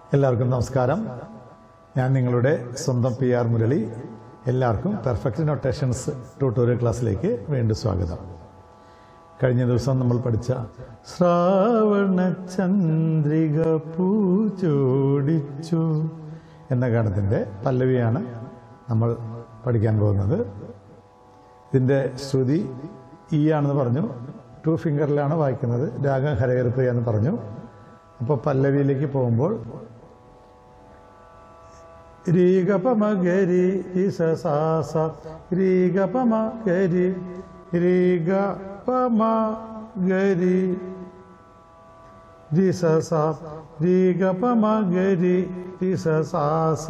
എല്ലാവർക്കും നമസ്കാരം ഞാൻ നിങ്ങളുടെ സ്വന്തം പി ആർ മുരളി എല്ലാവർക്കും പെർഫെക്റ്റ് നൊട്ടേഷൻസ് ട്യൂട്ടോറിയൽ ക്ലാസ്സിലേക്ക് വീണ്ടും സ്വാഗതം കഴിഞ്ഞ ദിവസം നമ്മൾ പഠിച്ച ശ്രാവണ ചന്ദ്രിക പൂച്ചോടിച്ചു എന്ന ഗാനത്തിൻ്റെ പല്ലവിയാണ് നമ്മൾ പഠിക്കാൻ പോകുന്നത് ഇതിൻ്റെ ശ്രുതി ഈ ആണെന്ന് പറഞ്ഞു ടു ഫിംഗറിലാണ് വായിക്കുന്നത് രാഗം ഹരകരപ്രിയ എന്ന് പറഞ്ഞു അപ്പോൾ പല്ലവിയിലേക്ക് പോകുമ്പോൾ രീഗപമഗരി ഇസസാസ രീഗപമഗരി രീഗപമഗരി ദിസസ രീഗപമഗരി ദിസസാസ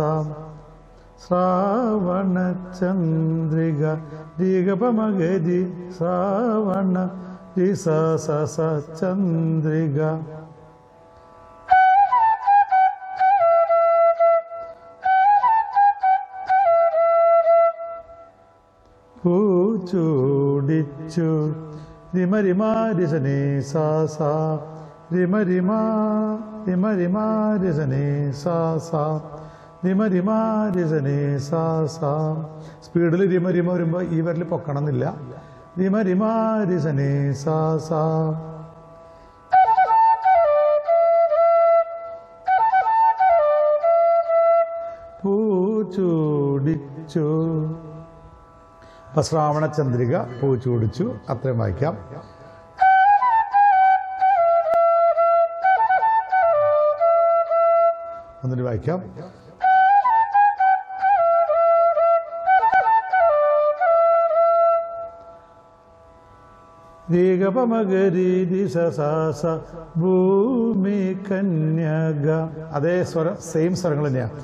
ശ്രാവണ ചന്ദ്രിക രീഗപമഗരി ശ്രാവണ ദിസസ ചന്ദ്രിക പൂച്ചൂടിച്ചു റിമരിമാരിസനെ സാസ റിമരിമാ റിമരിമാരിസനെ സാസ റിമരിമാരിസനെ സാസ സ്പീഡിൽ റിമരിമ വരുമ്പോൾ ഈ വരൽ പൊക്കണം എന്നില്ല റിമരിമാരിസനെ സാസ പൂച്ചൂടിച്ചു അപ്പൊ ശ്രാവണ ചന്ദ്രിക പൂ ചൂടിച്ചു അത്രയും വായിക്കാം ഒന്നിട്ട് വായിക്കാം ദീകപമകരീതിസാസ ഭൂമി കന്യക അതേ സ്വരം സെയിം സ്വരങ്ങൾ തന്നെയാണ്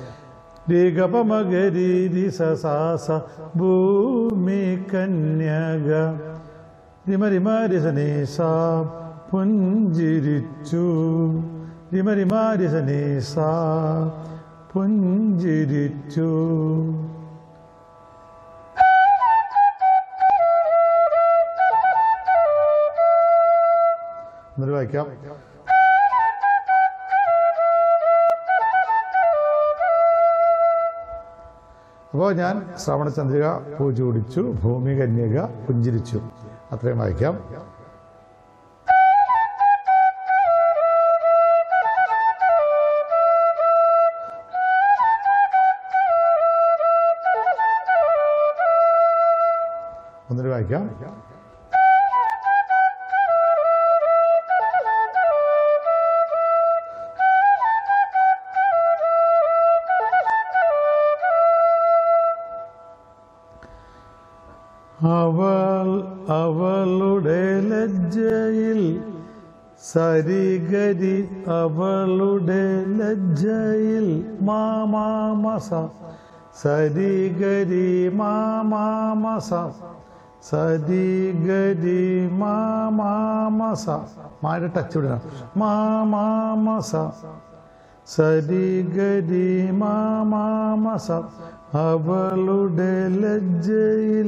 ദീകപമകരീതിസാസ ഭൂമി കന്യക റിമരിമാരിസനീസ പുഞ്ചിരിച്ചു റിമരിമാരിസനീസ പുഞ്ചിരിച്ചു എന്നിട്ട് വായിക്കാം അപ്പോൾ ഞാൻ ശ്രവണചന്ദ്രിക പൂ ചൂടിച്ചു ഭൂമി കന്യക പുഞ്ചിരിച്ചു അത്രയും വായിക്കാം ഒന്നിട്ട് വായിക്കാം അവൾ അവളുടെ ലജ്ജയിൽ സരിഗരി അവളുടെ ലജ്ജയിൽ മാമാമസ സരിഗരി മാമാമസ സരിഗരി മാമാമസ മായുടെ ടച്ച് വിടണം മാമാമസ സരിഗരി മാമാമസ അവളുടെ ലജ്ജയിൽ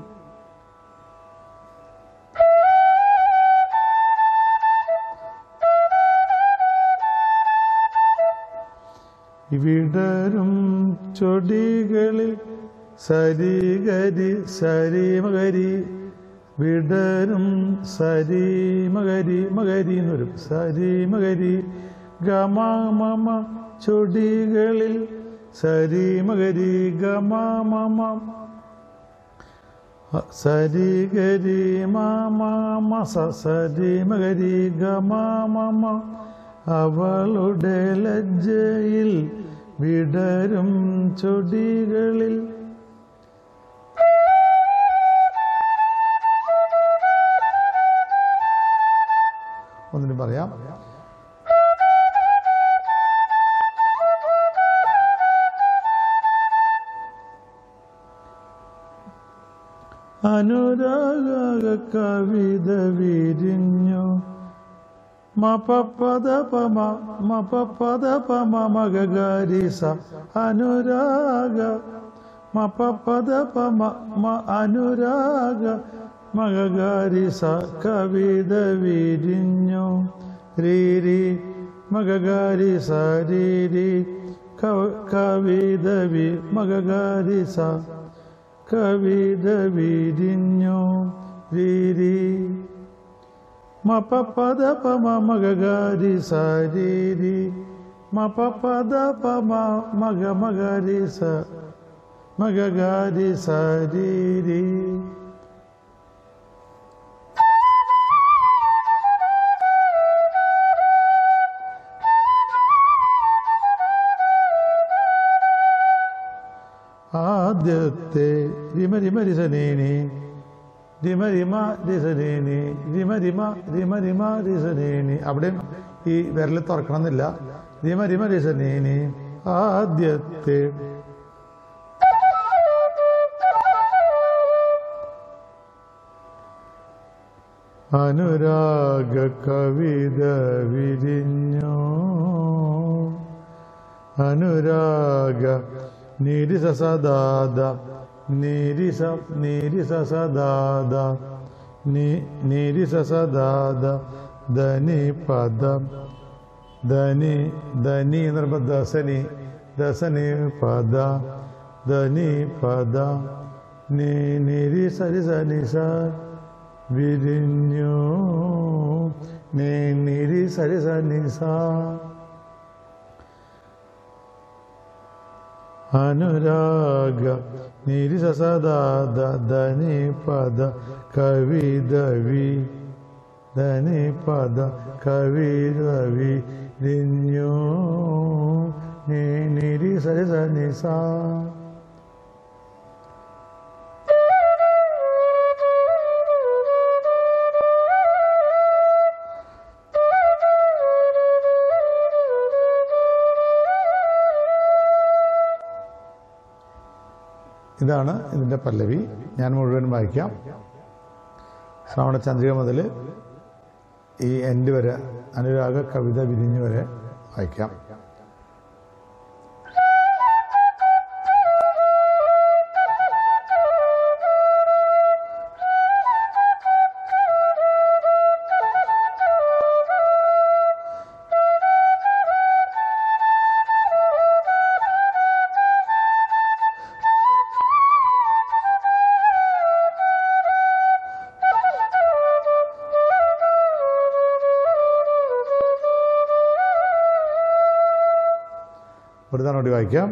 വിടരും ചൊടികളിൽ സരിഗരി സരിമകരി വിടരും സരിമകരി മകരി എന്ന് വരും സരിമകരി ഗമാമമ ചൊടികളിൽ സരിമകരി ഗമാമമ സരിഗരി മാമാമ സരിമകരി ഗമാമമ അവളുടെ ലജ്ജയിൽ വിടരും ചൊടികളിൽ ഒന്നിനും പറയാം അനുരാഗ കവിത വിരിഞ്ഞു മപപദ പമ മപപദ പമ മഗരിസ അനുരാഗ മപപദ പമ മ അനുരാഗ മഗരിസ കവിത വിരിഞ്ഞു രീരി മഗഗാരി സരീരി കവിതവി മഗഗാരി സ കവിതവിരിഞ്ഞു രീരി മപ പദ പമ മഗഗാരി സരീരി മപ പദ പമ മഗ മഗാരി സ മഗഗാരി സരീരി ആദ്യത്തെ റിമ റിമ റിസനേനി റിമ റിമ റിസനേനി റിമ റിമ റിമ റിമ റിസനേനി അവിടെയും ഈ വിരൽ തുറക്കണം എന്നില്ല റിമ റിമ റിസനേനി ആദ്യത്തെ അനുരാഗ കവിത വിരിഞ്ഞോ അനുരാഗ നിരിസ സദാദ നിരിസ നിരിസ സദാദ നിരിസ സദാദ ധനി പദം ധനി ധനി എന്ന് പറയുമ്പോൾ ദസനി ദസനി പദ ധനി പദ നി നിരി സരി സനി സ വിരിഞ്ഞു നി നിരി സരി സനി സ അനുരാഗ നിരിസ സദാദ ധനി പദ കവിതവി ധനി പദ കവിതവി റിഞ്ഞു നീ നിരി സരി സനി സ ഇതാണ് ഇതിൻ്റെ പല്ലവി ഞാൻ മുഴുവൻ വായിക്കാം ശ്രാവണ ചന്ദ്രിക മുതൽ ഈ എൻഡ് വരെ അനുരാഗ കവിത വിരിഞ്ഞ് വരെ വായിക്കാം ഒരു തവണ കൂടി വായിക്കാം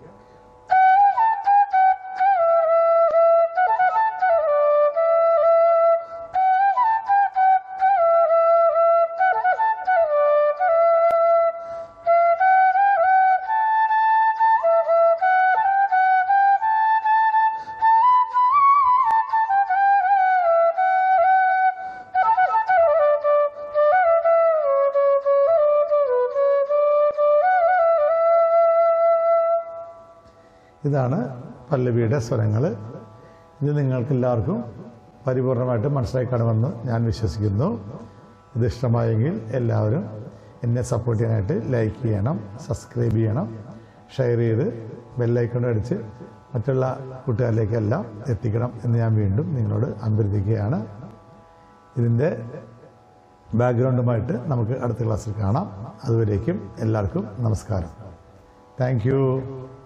ഇതാണ് പല്ലവിയുടെ സ്വരങ്ങൾ ഇത് നിങ്ങൾക്കെല്ലാവർക്കും പരിപൂർണമായിട്ട് മനസ്സിലായി കാണുമെന്ന് ഞാൻ വിശ്വസിക്കുന്നു ഇത് ഇഷ്ടമായെങ്കിൽ എല്ലാവരും എന്നെ സപ്പോർട്ട് ചെയ്യാനായിട്ട് ലൈക്ക് ചെയ്യണം സബ്സ്ക്രൈബ് ചെയ്യണം ഷെയർ ചെയ്ത് ബെല്ലൈക്കൺ അടിച്ച് മറ്റുള്ള കൂട്ടുകാരിലേക്കെല്ലാം എത്തിക്കണം എന്ന് ഞാൻ വീണ്ടും നിങ്ങളോട് അഭ്യർത്ഥിക്കുകയാണ് ഇതിൻ്റെ ബാക്ക്ഗ്രൗണ്ടുമായിട്ട് നമുക്ക് അടുത്ത ക്ലാസ്സിൽ കാണാം അതുവരേക്കും എല്ലാവർക്കും നമസ്കാരം താങ്ക്